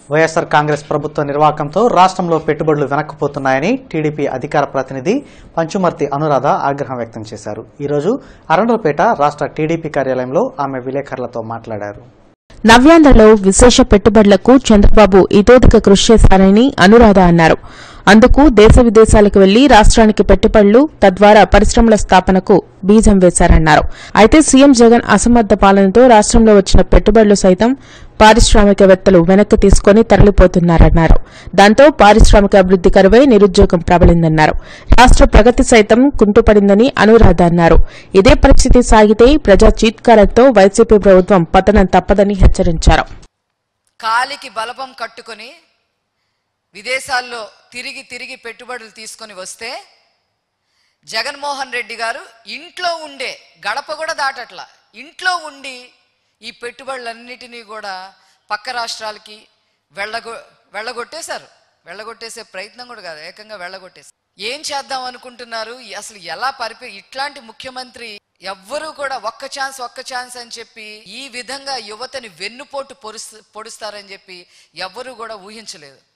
వైఎస్ఆర్ కాంగ్రెస్ ప్రభుత్వ నిర్వాహకంతో రాష్ట్రంలో పెట్టుబడులు వెనక్కిపోతున్నాయని టీడీపీ అధికార ప్రతినిధి పంచుమర్తి అనురాధ ఆగ్రహం వ్యక్తం చేశారు ఈరోజు అరండలపేట రాష్ట్ర టీడీపీ కార్యాలయంలో ఆమె విలేకరులతో మాట్లాడారు నవ్యాంధ్రలో విశేష పెట్టుబడులకు చంద్రబాబు ఇతోదిక కృషి చేశారని అనురాధ అన్నారు అందుకు దేశ విదేశాలకు వెళ్లి రాష్ట్రానికి పెట్టుబడులు తద్వారా పరిశ్రమల స్థాపనకు బీజం వేశారన్నారు అయితే సీఎం జగన్ అసమర్థ పాలనతో రాష్ట్రంలో వచ్చిన పెట్టుబడులు సైతం పారిశ్రామికవేత్తలు వెనక్కి తీసుకుని తరలిపోతున్నారన్నారు దాంతో పారిశ్రామిక అభివృద్ది కరువై నిరుద్యోగం ప్రబలిందన్నారు రాష్ట్ర ప్రగతి సైతం కుంటుపడిందని అనురాధ అన్నారు ఇదే పరిస్థితి సాగితే ప్రజా చీత్కారంతో వైసీపీ ప్రభుత్వం పతనం తప్పదని హెచ్చరించారు కాలికి బలపం కట్టుకొని విదేశాల్లో తిరిగి తిరిగి పెట్టుబడులు తీసుకొని వస్తే జగన్మోహన్ రెడ్డి గారు ఇంట్లో ఉండే గడప కూడా దాటట్లా ఇంట్లో ఉండి ఈ పెట్టుబడులన్నిటినీ కూడా పక్క రాష్ట్రాలకి వెళ్ళగొ వెళ్ళగొట్టేశారు వెళ్ళగొట్టేసే ప్రయత్నం కూడా కాదు ఏకంగా వెళ్ళగొట్టేశారు ఏం చేద్దాం అనుకుంటున్నారు అసలు ఎలా పరిపే ఇట్లాంటి ముఖ్యమంత్రి ఎవ్వరూ కూడా ఒక్క ఛాన్స్ ఒక్క ఛాన్స్ అని చెప్పి ఈ విధంగా యువతని వెన్నుపోటు పొరుస్ పొడుస్తారని చెప్పి ఎవ్వరూ కూడా ఊహించలేదు